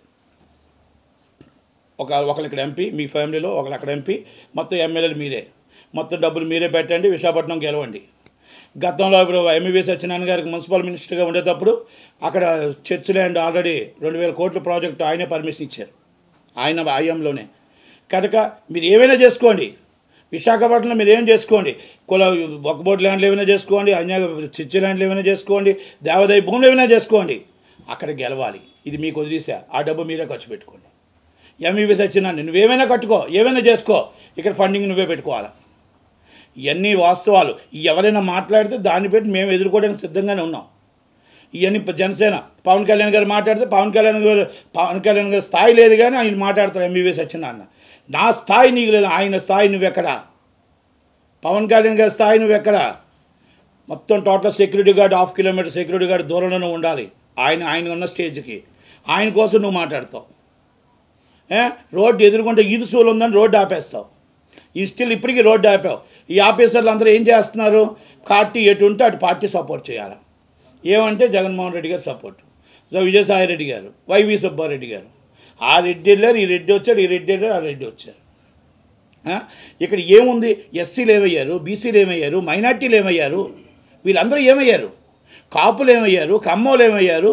ఒక ఒకరు ఇక్కడ ఎంపీ మీ ఫ్యామిలీలో ఒకరు అక్కడ ఎంపీ మొత్తం ఎమ్మెల్యేలు మీరే మొత్తం డబ్బులు మీరే పెట్టండి విశాఖపట్నం గెలవండి గతంలో ఇప్పుడు ఎంఈవి సత్యనారాయణ గారికి మున్సిపల్ మినిస్టర్గా ఉండేటప్పుడు అక్కడ చర్చ్ ల్యాండ్ ఆల్రెడీ రెండు వేల కోట్ల ప్రాజెక్టు ఆయనే పర్మిషన్ ఇచ్చారు ఆయన ఆయంలోనే కనుక మీరు ఏమైనా చేసుకోండి విశాఖపట్నంలో మీరు ఏం చేసుకోండి కుల ఒక బోర్డు ల్యాండ్లు ఏమైనా చేసుకోండి అన్యాయ చర్చి ల్యాండ్లు ఏమైనా చేసుకోండి దేవాదాయ భూములు ఏమైనా చేసుకోండి అక్కడ గెలవాలి ఇది మీకు వదిలేసా ఆ డబ్బు మీరే ఖర్చు పెట్టుకోండి ఎంఈవి సత్యనారాయణ నువ్వేమైనా కట్టుకో ఏమైనా చేసుకో ఇక్కడ ఫండింగ్ నువ్వే పెట్టుకోవాలి ఇవన్నీ వాస్తవాలు ఎవరైనా మాట్లాడితే దాన్ని పెట్టి మేము ఎదుర్కోవడానికి సిద్ధంగానే ఉన్నాం ఇవన్నీ ప- జనసేన పవన్ కళ్యాణ్ గారు మాట్లాడితే పవన్ కళ్యాణ్ గారు పవన్ కళ్యాణ్ గారి స్థాయి లేదు కానీ ఆయన మాట్లాడతారు ఎంబీబీ సత్యనారాయణ నా స్థాయి నీకు లేదు ఆయన స్థాయి నువ్వెక్కడా పవన్ కళ్యాణ్ గారి స్థాయి నువ్వెక్కడా మొత్తం total security guard half kilometre security guard దూరంలోనే ఉండాలి ఆయన ఆయన ఉన్న స్టేజ్కి ఆయన కోసం నువ్వు మాట్లాడతావు ఏ? రోడ్డు ఎదుర్కొంటే ఈదు సూలు ఉందని రోడ్డు ఆపేస్తావు ఈ స్టిల్ ఇప్పటికీ రోడ్డు ఆపావు ఈ ఆఫీసర్లు అందరూ ఏం చేస్తున్నారు పార్టీ ఎటు ఉంటే అటు పార్టీ సపోర్ట్ చేయాలి ఏమంటే జగన్మోహన్ రెడ్డి గారు సపోర్ట్ సో విజయసాయి రెడ్డి గారు వైవి సుబ్బారెడ్డి గారు ఆ రెడ్డి వెళ్ళారు ఈ రెడ్డి వచ్చాడు ఈ రెడ్డి వెళ్ళారు ఆ రెడ్డి వచ్చారు ఆ? ఇక్కడ ఏముంది ఎస్సీలు ఏమయ్యారు బీసీలు ఏమయ్యారు మైనార్టీలు ఏమయ్యారు వీళ్ళందరూ ఏమయ్యారు కాపులు ఏమయ్యారు కమ్మోలు ఏమయ్యారు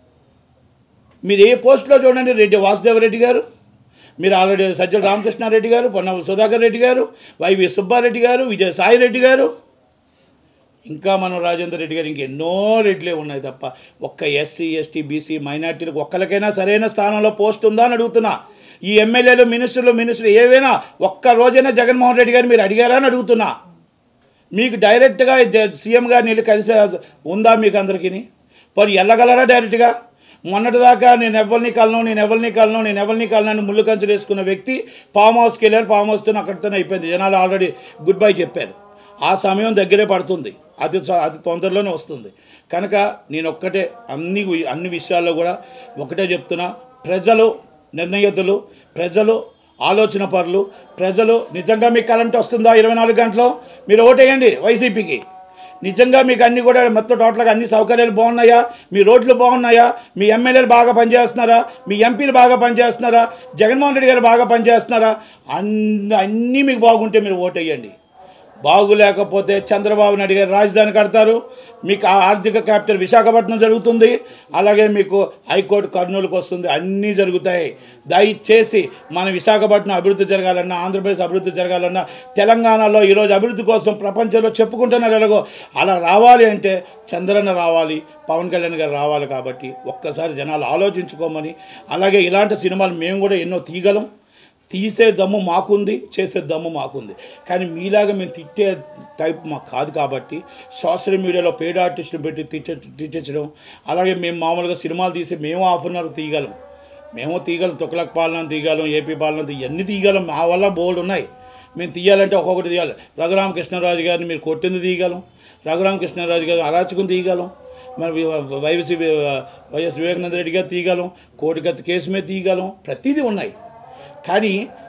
మీరు ఏ పోస్ట్లో చూడండి రెడ్డి వాసుదేవరెడ్డి గారు మీరు ఆల్రెడీ సజ్జల రామకృష్ణారెడ్డి గారు పొన్నవ సుధాకర్ రెడ్డి గారు వైవి సుబ్బారెడ్డి గారు విజయ సాయి రెడ్డి గారు ఇంకా మనం రాజేందర్ రెడ్డి గారు ఇంకెన్నో రెడ్లే ఉన్నాయి తప్ప ఒక్క ఎస్సీ ఎస్టీ బీసీ మైనార్టీలకు ఒక్కరికైనా సరైన స్థానంలో పోస్ట్ ఉందా అని అడుగుతున్నా ఈ ఎమ్మెల్యేలు మినిస్టర్లు మినిస్టర్లు ఏవైనా ఒక్క రోజైనా జగన్మోహన్ రెడ్డి గారు మీరు అడిగారా అని అడుగుతున్నా మీకు డైరెక్ట్గా జ- సీఎం గారిని వెళ్ళి కలిసే ఉందా మీకు అందరికీ పోనీ వెళ్ళగలరా డైరెక్ట్గా మొన్నటిదాకా నేను ఎవరిని కలను నేను ఎవరిని కలను నేను ఎవరిని కలను అని ముళ్ళు కంచెలు వేసుకున్న వ్యక్తి ఫామ్ హౌస్కి వెళ్ళారు ఫామ్ హౌస్తో అక్కడితోనే అయిపోయింది జనాలు ఆల్రెడీ గుడ్ బై చెప్పారు ఆ సమయం దగ్గరే పడుతుంది అది త్వ- అది తొందరలోనే వస్తుంది కనుక నేను ఒక్కటే అన్ని వి- అన్ని విషయాల్లో కూడా ఒకటే చెప్తున్నా ప్రజలు నిర్ణయతులు ప్రజలు ఆలోచన పరులు ప్రజలు నిజంగా మీకు కరెంట్ వస్తుందా ఇరవై నాలుగు గంటలు మీరు ఓటేయండి వైసీపీకి నిజంగా మీకు అన్ని కూడా మొత్తం టోటల్గా అన్ని సౌకర్యాలు బాగున్నాయా మీ రోడ్లు బాగున్నాయా మీ ఎమ్మెల్యేలు బాగా పనిచేస్తున్నారా మీ ఎంపీలు బాగా పనిచేస్తున్నారా జగన్మోహన్ రెడ్డి గారు బాగా పనిచేస్తున్నారా అన్ని అన్నీ మీకు బాగుంటే మీరు ఓటేయండి బాగులేకపోతే చంద్రబాబు నాయుడు గారు రాజధాని కడతారు మీకు ఆ ఆర్థిక క్యాపిటల్ విశాఖపట్నం జరుగుతుంది అలాగే మీకు హైకోర్టు కర్నూలుకు వస్తుంది అన్నీ జరుగుతాయి దయచేసి మన విశాఖపట్నం అభివృద్ధి జరగాలన్నా ఆంధ్రప్రదేశ్ అభివృద్ధి జరగాలన్నా తెలంగాణలో ఈరోజు అభివృద్ధి కోసం ప్రపంచంలో చెప్పుకుంటున్నారు ఎలాగో అలా రావాలి అంటే చంద్రన్న రావాలి పవన్ కళ్యాణ్ గారు రావాలి కాబట్టి ఒక్కసారి జనాలు ఆలోచించుకోమని అలాగే ఇలాంటి సినిమాలు మేము కూడా ఎన్నో తీయగలం తీసే దమ్ము మాకుంది చేసే దమ్ము మాకుంది కానీ మీలాగా మేము తిట్టే టైప్ మాకు కాదు కాబట్టి సోషల్ మీడియాలో పేడ్ ఆర్టిస్టులు పెట్టి తిట్ట తిట్టించడం అలాగే మేము మామూలుగా సినిమాలు తీసి మేము హాఫ్ అన్ అవర్ తీయగలం మేము తీయగలం తొక్కలక్ పాలన తీయగలం ఏపీ పాలన తీ- ఇవన్నీ తీయగలం మా వల్ల బోల్డ్ ఉన్నాయి మేము తీయాలంటే ఒక్కొక్కటి తీయాలి రఘురామకృష్ణరాజు గారిని మీరు కొట్టింది తీయగలం రఘురామకృష్ణరాజు గారు అరాచకం తీయగలం మన వైఎస్ వైఎస్ వివేకానంద రెడ్డి గారు తీయగలం కోటికత్తి కేసు మీద తీయగలం ప్రతిదీ ఉన్నాయి కానీ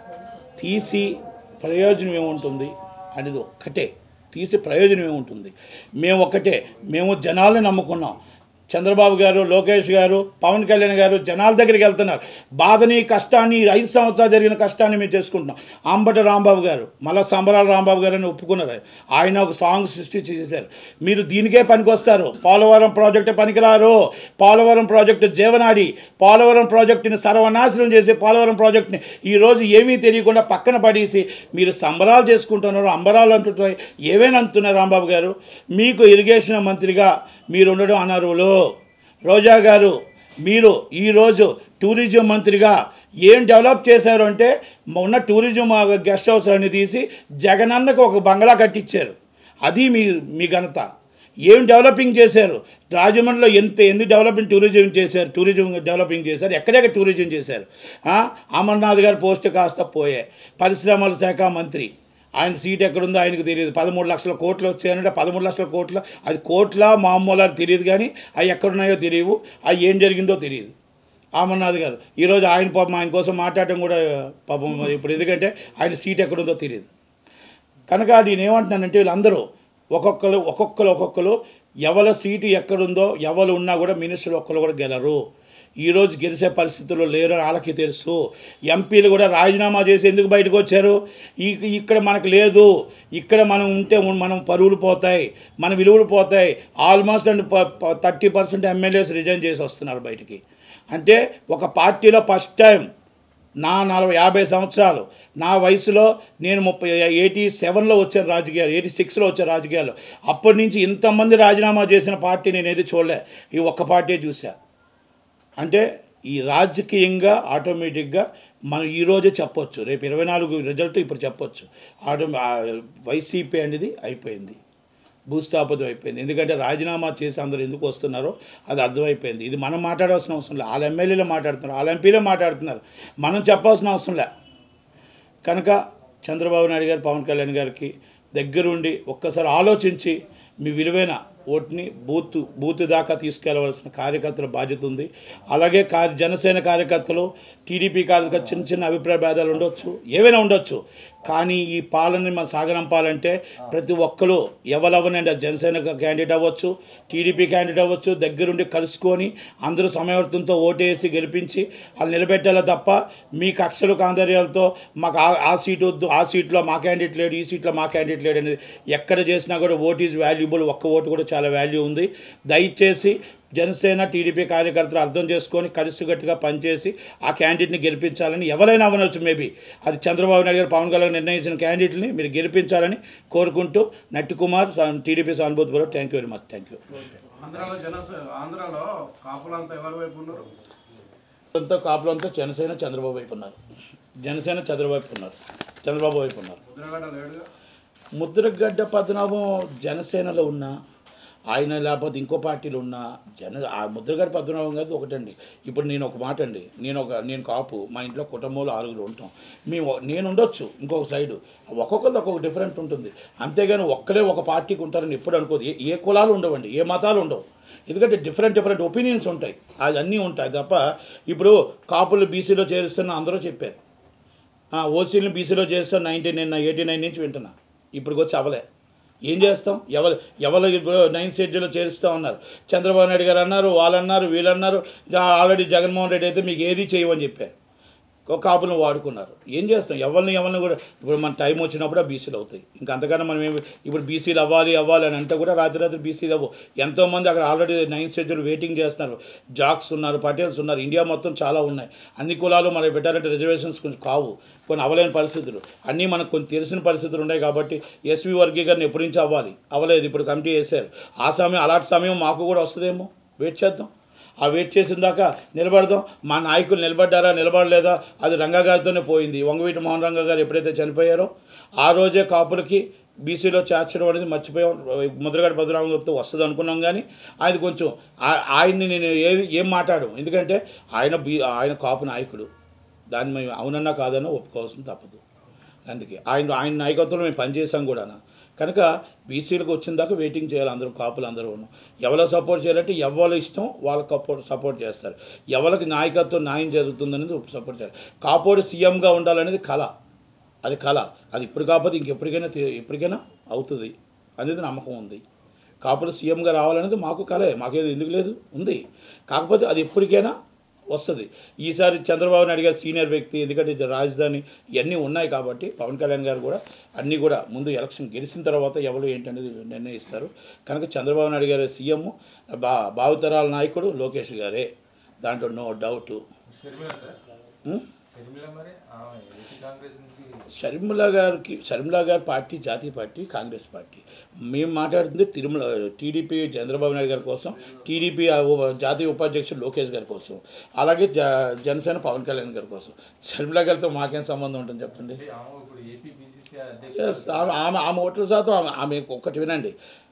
తీసి ప్రయోజనం ఏముంటుంది అనేది ఒక్కటే తీసి ప్రయోజనం ఏముంటుంది మేము ఒక్కటే మేము జనాల్ని నమ్ముకున్నాం చంద్రబాబు గారు లోకేష్ గారు పవన్ కళ్యాణ్ గారు జనాల దగ్గరికి వెళ్తున్నారు బాధని కష్టాన్ని ఈ ఐదు సంవత్సరాలు జరిగిన కష్టాన్ని మేము చేసుకుంటున్నాం అంబటి రాంబాబు గారు మళ్ళా సంబరాల రాంబాబు గారు అని ఒప్పుకున్నారు ఆయన ఒక సాంగ్ సృష్టించి చేశారు మీరు దీనికే పనికొస్తారు పోలవరం ప్రాజెక్టు పనికిరారు పోలవరం ప్రాజెక్టు జీవనాడి పోలవరం ప్రాజెక్టుని సర్వనాశనం చేసి పోలవరం ప్రాజెక్టుని ఈరోజు ఏమీ తెలియకుండా పక్కన పడేసి మీరు సంబరాలు చేసుకుంటున్నారు అంబరాలు అంటున్నాయి ఏవైనా అంటున్నారు రాంబాబు గారు మీకు ఇరిగేషన్ మంత్రిగా మీరు ఉండడం అనర్హులు రోజా గారు మీరు ఈరోజు టూరిజం మంత్రిగా ఏం డెవలప్ చేశారు అంటే ఉన్న టూరిజం ఆ గెస్ట్ హౌస్ అన్ని తీసి జగనన్నకు ఒక బంగ్లా కట్టించారు అది మీ మీ ఘనత ఏం డెవలపింగ్ చేశారు రాజమండ్రిలో ఎంత ఎందుకు డెవలపింగ్ టూరిజం చేశారు టూరిజం డెవలపింగ్ చేశారు ఎక్కడెక్కడ టూరిజం చేశారు ఆ? అమర్నాథ్ గారి పోస్ట్ కాస్త పోయాయి పరిశ్రమల శాఖ మంత్రి ఆయన సీట్ ఎక్కడుందో ఆయనకు తెలియదు పదమూడు లక్షల కోట్లు వచ్చాయంటే పదమూడు లక్షల కోట్ల అది కోట్ల మామూలు అని తెలియదు కానీ అవి ఎక్కడున్నాయో తెలియవు అవి ఏం జరిగిందో తెలియదు అమర్నాథ్ గారు ఈరోజు ఆయన పాపం ఆయన కోసం మాట్లాడటం కూడా పాపం ఇప్పుడు ఎందుకంటే ఆయన సీట్ ఎక్కడుందో తెలియదు కనుక నేను ఏమంటున్నానంటే వీళ్ళందరూ ఒక్కొక్కరు ఒక్కొక్కరు ఒక్కొక్కరు ఎవరి సీటు ఎక్కడుందో ఎవరు ఉన్నా కూడా మినిస్టర్ ఒక్కరు కూడా గెలరు ఈరోజు గెలిచే పరిస్థితుల్లో లేరు అని వాళ్ళకి తెలుసు ఎంపీలు కూడా రాజీనామా చేసి ఎందుకు బయటకు వచ్చారు ఈ ఇక్కడ మనకు లేదు ఇక్కడ మనం ఉంటే ఉన్- మనం పరువులు పోతాయి మన విలువలు పోతాయి almost and thirty percent MLAs resign చేసి వస్తున్నారు బయటికి అంటే ఒక పార్టీలో ఫస్ట్ టైం నా నలభై యాభై సంవత్సరాలు నా వయసులో నేను ముప్పై ఎయిటీ సెవెన్లో వచ్చాను రాజకీయాలు ఎయిటీ సిక్స్లో వచ్చాను రాజకీయాలు అప్పటి నుంచి ఇంతమంది రాజీనామా చేసిన పార్టీ నేను ఏది చూడలే ఈ ఒక్క పార్టీ చూసా అంటే ఈ రాజకీయంగా ఆటోమేటిక్గా మనం ఈరోజే చెప్పొచ్చు రేపు ఇరవై నాలుగు రిజల్ట్ ఇప్పుడు చెప్పొచ్చు ఆటో ఆ వైసీపీ అనేది అయిపోయింది భూస్థాపితం అయిపోయింది ఎందుకంటే రాజీనామా చేసి అందరూ ఎందుకు వస్తున్నారో అది అర్థమైపోయింది ఇది మనం మాట్లాడాల్సిన అవసరం లేదు వాళ్ళ ఎమ్మెల్యేలు మాట్లాడుతున్నారు వాళ్ళ ఎంపీలే మాట్లాడుతున్నారు మనం చెప్పాల్సిన అవసరం లే కనుక చంద్రబాబు నాయుడు గారు పవన్ కళ్యాణ్ గారికి దగ్గరుండి ఒక్కసారి ఆలోచించి మీ విలువైన ఓటుని బూత్ బూత్ దాకా తీసుకెళ్లవలసిన కార్యకర్తల బాధ్యత ఉంది అలాగే కార్య జనసేన కార్యకర్తలు టీడీపీ కార్యకర్తలు చిన్న చిన్న అభిప్రాయ భేదాలు ఉండొచ్చు ఏవైనా ఉండొచ్చు కానీ ఈ పాలనని మనం సాగనంపాలంటే ప్రతి ఒక్కరు ఎవరెవరినండి అది జనసేన క్యాండిడేట్ అవ్వచ్చు టీడీపీ క్యాండిడేట్ అవ్వచ్చు దగ్గరుండి కలుసుకొని అందరూ సమయవర్తంతో ఓటేసి గెలిపించి వాళ్ళు నిలబెట్టాలి తప్ప మీ కక్షలు కాందర్యాలతో మాకు ఆ ఆ సీట్ వద్దు ఆ సీట్లో మా క్యాండిడేట్ లేడు ఈ సీట్లో మా క్యాండిడేట్ లేడు అనేది ఎక్కడ చేసినా కూడా ఓట్ ఈజ్ వాల్యుబుల్ ఒక్క ఓటు కూడా చాలా వాల్యూ ఉంది దయచేసి జనసేన టీడీపీ కార్యకర్తలు అర్థం చేసుకొని కలిసికట్టుగా పనిచేసి ఆ క్యాండిడేట్ని గెలిపించాలని ఎవరైనా అవ్వనవచ్చు మేబీ అది చంద్రబాబు నాయుడు గారు పవన్ కళ్యాణ్ నిర్ణయించిన క్యాండిడేట్ని మీరు గెలిపించాలని కోరుకుంటూ నట్టి కుమార్ టీడీపీ సానుభూతి కూడా thank you very much thank you ఆంధ్రాలో జన ఆంధ్రాలో కాపులంతా ఎవరి వైపు ఉన్నారు అంతా కాపులంతా జనసేన చంద్రబాబు వైపు ఉన్నారు జనసేన చంద్రబాబు వైపు ఉన్నారు చంద్రబాబు వైపు ఉన్నారు ముద్రగడ్డ లేడుగా ముద్రగడ్డ పద్మనాభం జనసేనలో ఉన్నా ఆయన లేకపోతే ఇంకో పార్టీలో ఉన్నా జన ఆ ముద్రగడ్డ పద్మనాభం గారు ఒకటండి ఇప్పుడు నేను ఒక మాట అండి నేను ఒక నేను కాపు మా ఇంట్లో కుటుంబంలో ఆరుగురు ఉంటాం మేము నేను ఉండొచ్చు ఇంకొక సైడు ఒక్కొక్కరిది ఒక్కొక్క డిఫరెంట్ ఉంటుంది అంతేగాని ఒక్కరే ఒక పార్టీకి ఉంటారని ఎప్పుడు అనుకోదు ఏ ఏ కులాలు ఉండవండి ఏ మతాలు ఉండవు ఎందుకంటే డిఫరెంట్ డిఫరెంట్ ఒపీనియన్స్ ఉంటాయి అది అన్నీ ఉంటాయి తప్ప ఇప్పుడు కాపులు బీసీలో చేరుస్తున్న అందరూ చెప్పారు ఓసీని బీసీలో చేస్తాం నైన్టీన్ నిన్న ఎయిటీ నైన్ నుంచి వింటున్నా ఇప్పుడు వచ్చి అవలే ఏం చేస్తాం ఎవరు ఎవరు ఇప్పుడు నైన్ షెడ్యూల్లో చేరుస్తూ ఉన్నారు చంద్రబాబు నాయుడు గారు అన్నారు వాళ్ళు అన్నారు వీళ్ళు అన్నారు ఆల్రెడీ జగన్మోహన్ రెడ్డి అయితే మీకు ఏది చేయమని చెప్పారు ఒక కాపులను వాడుకున్నారు ఏం చేస్తాం ఎవరిని ఎవరిని కూడా ఇప్పుడు మన టైం వచ్చినప్పుడు ఆ బీసీలు అవుతాయి ఇంకా అంతకన్నా మనం ఏమి ఇప్పుడు బీసీలు అవ్వాలి అవ్వాలి అని అంటే కూడా రాత్రి రాత్రి బీసీలు అవ్వవు ఎంతోమంది అక్కడ ఆల్రెడీ నైన్ షెడ్యూల్ వెయిటింగ్ చేస్తున్నారు జాక్స్ ఉన్నారు పటేల్స్ ఉన్నారు ఇండియా మొత్తం చాలా ఉన్నాయి అన్ని కులాలు మనకి పెట్టాలంటే రిజర్వేషన్స్ కొంచెం కావు కొన్ని అవ్వలేని పరిస్థితులు అన్నీ మనకు కొన్ని తెలిసిన పరిస్థితులు ఉన్నాయి కాబట్టి ఎస్వి వర్గీకరణ ఎప్పటి నుంచి అవ్వాలి అవ్వలేదు ఇప్పుడు కమిటీ వేశారు ఆ సమయం అలాంటి సమయం మాకు కూడా వస్తుందేమో వెయిట్ చేద్దాం ఆ వెయిట్ చేసిన దాకా నిలబడదాం మా నాయకులు నిలబడ్డారా నిలబడలేదా అది రంగా గారితోనే పోయింది వంగవీటి మోహన్ రంగా గారు ఎప్పుడైతే చనిపోయారో ఆ రోజే కాపులకి బీసీలో చేర్చడం అనేది మర్చిపోయాం ముద్రగడ భద్రరామ గారితో వస్తుంది అనుకున్నాం కానీ ఆయన కొంచెం ఆ- ఆయన్ని నేను ఏమి ఏం మాట్లాడు ఎందుకంటే ఆయన బీ ఆయన కాపు నాయకుడు దాన్ని మేము అవునన్నా కాదన్నా ఒప్పుకోవాల్సింది తప్పదు అందుకే ఆయన ఆయన నాయకత్వంలో మేము పనిచేసాం కూడా కనుక బీసీలకు వచ్చిన దాకా వెయిటింగ్ చేయాలి అందరం కాపులు అందరూ ఎవరో సపోర్ట్ చేయాలంటే ఎవరి ఇష్టం వాళ్ళకి సపోర్ట్ సపోర్ట్ చేస్తారు ఎవరికి నాయకత్వం న్యాయం జరుగుతుందనేది సపోర్ట్ చేయాలి కాపోడు సీఎంగా ఉండాలనేది కళ అది కళ అది ఇప్పుడు కాకపోతే ఇంకెప్పటికైనా తీ- ఎప్పటికైనా అవుతుంది అనేది నమ్మకం ఉంది కాపులు సీఎంగా రావాలనేది మాకు కలే మాకేది ఎందుకు లేదు ఉంది కాకపోతే అది ఎప్పటికైనా వస్తుంది ఈసారి చంద్రబాబు నాయుడు గారు సీనియర్ వ్యక్తి ఎందుకంటే జ- రాజధాని ఇవన్నీ ఉన్నాయి కాబట్టి పవన్ కళ్యాణ్ గారు కూడా అన్నీ కూడా ముందు ఎలక్షన్ గెలిచిన తర్వాత ఎవరు ఏంటనేది నిర్ణయిస్తారు కనుక చంద్రబాబు నాయుడు గారు సీఎం బా భావితరాల నాయకుడు లోకేష్ గారే దాంట్లో no doubt Sharmila sir Sharmila మరి ఆమె ఏపీ కాంగ్రెస్ నుంచి షర్మిల గారికి షర్మిల గారి పార్టీ జాతీయ పార్టీ కాంగ్రెస్ పార్టీ మేము మాట్లాడుతుంది తిరుమల టీడీపీ చంద్రబాబు నాయుడు గారి కోసం టీడీపీ ఆ ఉ- జాతీయ ఉపాధ్యక్షుడు లోకేష్ గారి కోసం అలాగే జ జనసేన పవన్ కళ్యాణ్ గారి కోసం షర్మిల గారితో మాకేం సంబంధం ఉంటుంది చెప్పండి అంటే ఆమె ఇప్పుడు ఏపీ బీసీసీ Yes, అధ్యక్షుడు ఆమె ఆమె ఆమె ఓట్ల శాతం ఆమె ఆమె ఒక్కటి వినండి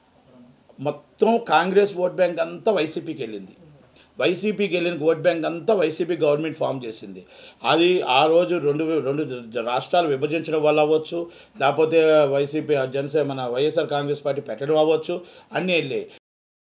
మొత్తం కాంగ్రెస్ ఓట్ బ్యాంక్ అంతా వైసీపీకి వెళ్ళింది వైసీపీకి వెళ్ళిన ఓట్ బ్యాంక్ అంతా వైసీపీ గవర్నమెంట్ ఫామ్ చేసింది అది ఆ రోజు రెండు రెండు రాష్ట్రాలు విభజించడం వల్ల అవ్వచ్చు లేకపోతే వైసీపీ జనసేన మన వైఎస్ఆర్ కాంగ్రెస్ పార్టీ పెట్టడం అవ్వచ్చు అన్నీ వెళ్ళాయి